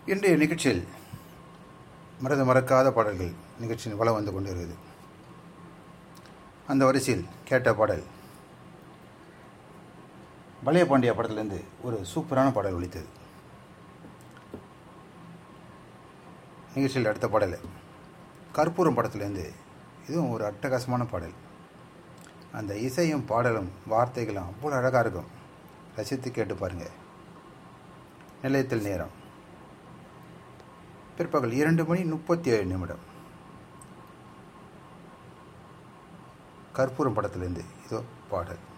இன்றைய நிகழ்ச்சியில் மறந்து மறக்காத பாடல்கள் நிகழ்ச்சியின் வளம் வந்து கொண்டிருக்கிறது அந்த வரிசையில் கேட்ட பாடல் பழைய பாண்டியா படத்திலிருந்து ஒரு சூப்பரான பாடல் ஒலித்தது நிகழ்ச்சியில் அடுத்த பாடல் கற்பூரம் படத்திலேருந்து இதுவும் ஒரு அட்டகாசமான பாடல் அந்த இசையும் பாடலும் வார்த்தைகளும் அவ்வளோ அழகாக இருக்கும் ரசித்து கேட்டு பாருங்கள் நிலையத்தில் நேரம் பிற்பகல் இரண்டு மணி முப்பத்தி ஏழு நிமிடம் கற்பூரம் படத்திலிருந்து இதோ பாடல்